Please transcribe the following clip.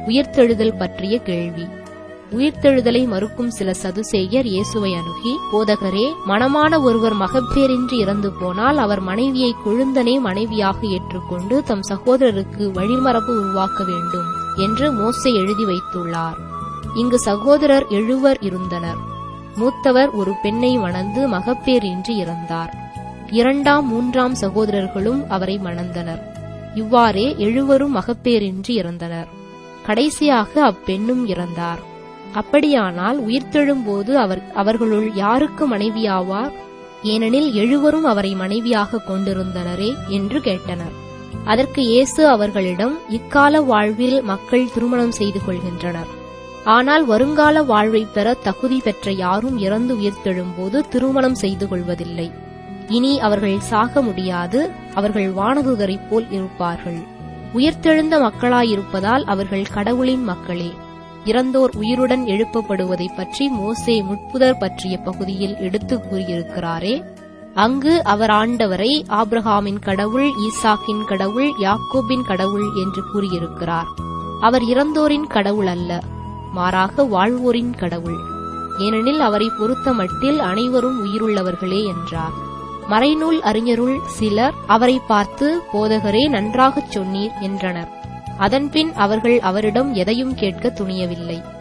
உயிர்த்தெழுதல் பற்றிய கேள்வி உயிர்த்தெழுதலை மறுக்கும் சில சதுசேயர் இயேசுவை அணுகி போதகரே மணமான ஒருவர் மகப்பேரின்றி இறந்து போனால் அவர் மனைவியை கொழுந்தனே மனைவியாக ஏற்றுக்கொண்டு தம் சகோதரருக்கு வழிமரபு உருவாக்க வேண்டும் என்று மோசே எழுதி வைத்துள்ளார் இங்கு சகோதரர் எழுவர் இருந்தனர் மூத்தவர் ஒரு பெண்ணை மணந்து மகப்பேரின்றி இறந்தார் இரண்டாம் மூன்றாம் சகோதரர்களும் அவரை மணந்தனர் இவ்வாறே எழுவரும் மகப்பேரின்றி இறந்தனர் கடைசியாக அப்பெண்ணும் இறந்தார் அப்படியானால் உயிர்த்தெழும்போது அவர் அவர்களுள் யாருக்கு மனைவியாவார் ஏனெனில் எழுவரும் அவரை மனைவியாக கொண்டிருந்தனரே என்று கேட்டனர் அதற்கு இயேசு அவர்களிடம் இக்கால வாழ்வில் மக்கள் திருமணம் செய்து கொள்கின்றனர் ஆனால் வருங்கால வாழ்வை பெற தகுதி பெற்ற யாரும் இறந்து உயிர்த்தெழும்போது திருமணம் செய்து கொள்வதில்லை இனி அவர்கள் சாக முடியாது அவர்கள் வானதுதரைப் போல் இருப்பார்கள் உயிர்த்தெழுந்த மக்களாயிருப்பதால் அவர்கள் கடவுளின் மக்களே இறந்தோர் உயிருடன் எழுப்பப்படுவதை பற்றி மோசே முட்புதர் பற்றிய பகுதியில் எடுத்து கூறியிருக்கிறாரே அங்கு அவர் ஆண்டவரை ஆப்ரஹாமின் கடவுள் ஈசாக்கின் கடவுள் யாக்கோபின் கடவுள் என்று கூறியிருக்கிறார் அவர் இறந்தோரின் கடவுள் அல்ல மாறாக வாழ்வோரின் கடவுள் ஏனெனில் அவரை பொறுத்தமட்டில் அனைவரும் உயிருள்ளவர்களே என்றார் மறைநூல் அறிஞருள் சிலர் அவரை பார்த்து போதகரே நன்றாகச் சொன்னீர் என்றனர் அதன்பின் அவர்கள் அவரிடம் எதையும் கேட்க துணியவில்லை